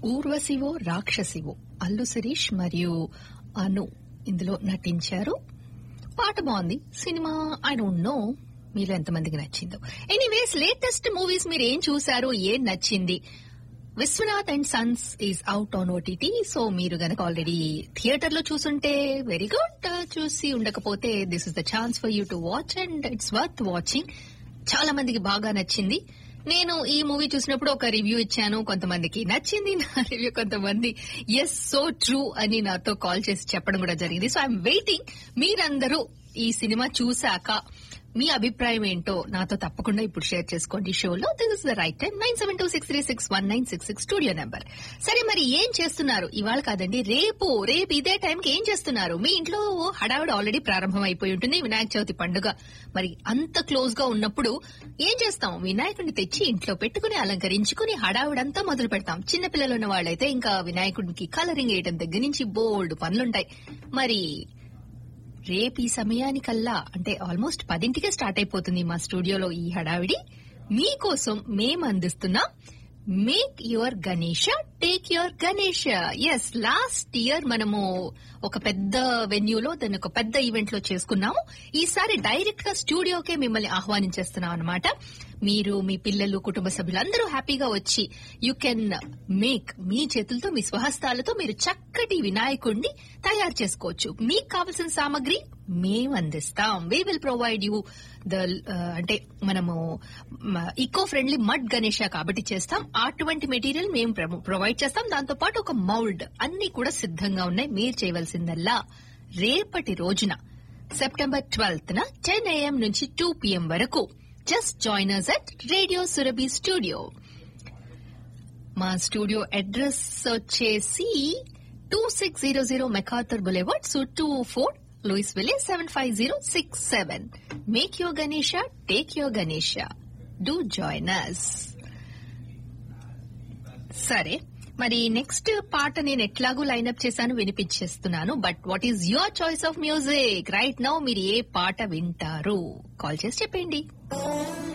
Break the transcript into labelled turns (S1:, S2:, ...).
S1: ఊర్వశివో రాక్షసివో అల్లు శిరీష్ మరియు అను ఇందులో నటించారు పాట బాగుంది సినిమా ఐ డోంట్ నో మీలో ఎంతమందికి నచ్చిందో ఎనీవేస్ లేటెస్ట్ మూవీస్ మీరు ఏం చూసారు ఏం నచ్చింది Vishwanath and sons is out on OTT so మీరు గనక ఆల్రెడీ థియేటర్ లో చూసుంటే వెరీ గుడ్ చూసి ఉండకపోతే this is the chance for you to watch and it's worth watching చాలా మందికి బాగా నచ్చింది నేను ఈ మూవీ చూసినప్పుడు ఒక రివ్యూ ఇచ్చాను కొంతమందికి నచ్చింది నా రివ్యూ కొంతమంది ఎస్ సో ట్రూ అని నాతో కాల్ చేసి చెప్పడం కూడా జరిగింది సో ఐఎమ్ వెయిటింగ్ మీరందరూ ఈ సినిమా చూశాక మీ అభిప్రాయం ఏంటో నాతో తప్పకుండా ఇప్పుడు షేర్ చేసుకోండి ఈ షోలో this is the right time nine seven two six three six one nine six six studio number సరే మరి ఏం చేస్తున్నారు ఇవాళ కాదండి రేపు రేపు ఇదే టైంకి ఏం చేస్తున్నారు మీ ఇంట్లో హడావిడి ఆల్రెడీ ప్రారంభం అయిపోయి ఉంటుంది వినాయక చవితి పండుగ మరి అంత క్లోజ్ గా ఉన్నప్పుడు ఏం చేస్తాం వినాయకుడిని తెచ్చి ఇంట్లో పెట్టుకుని అలంకరించుకుని హడావిడంతా మొదలు పెడతాం చిన్నపిల్లలు ఉన్న వాళ్ళైతే ఇంకా వినాయకుడికి కలరింగ్ వేయడం దగ్గర నుంచి బోల్డ్ పనులుంటాయి మరి రేపు ఈ సమయానికల్లా అంటే ఆల్మోస్ట్ పదింటికే స్టార్ట్ అయిపోతుంది మా స్టూడియోలో ఈ హడావిడి మీకోసం మేము అందిస్తున్నాం make your Ganesha take your Ganesha as last year మనము ఒక పెద్ద వెన్యూలో దాన్ని ఒక పెద్ద ఈవెంట్ లో చేసుకున్నాము ఈసారి డైరెక్ట్ గా స్టూడియోకే మిమ్మల్ని ఆహ్వానించేస్తున్నాం అనమాట మీరు మీ పిల్లలు కుటుంబ సభ్యులందరూ హ్యాపీగా వచ్చి యూ కెన్ మేక్ మీ చేతులతో మీ స్వహస్తాలతో మీరు చక్కటి వినాయకుడిని తయారు చేసుకోవచ్చు మీకు కావలసిన సామాగ్రి మేము అందిస్తాం we will provide you the అంటే మనము ఈకో ఫ్రెండ్లీ మడ్ గణేష కాబట్టి చేస్తాం అటువంటి మెటీరియల్ మేము ప్రొవైడ్ చేస్తాం దాంతో పాటు ఒక మౌల్డ్ అన్ని కూడా సిద్ధంగా ఉన్నాయి మీరు చేయవలసిందల్లా రేపటి రోజున సెప్టెంబర్ ట్వెల్త్ న టెన్ ఏఎం నుంచి టూ పిఎం వరకు just join us at radio Surabhi studio మా స్టూడియో అడ్రస్ వచ్చేసి two six zero zero McArthur Boulevard so two four Lewisville seven five zero six seven make your Ganesha take your Ganesha do join us సరే మరి next పాట నేను ఎట్లాగూ lineup చేశాను వినిపించేస్తున్నాను but what is your choice of music right now మీరు ఏ పాట వింటారు కాల్ చేసి చెప్పండి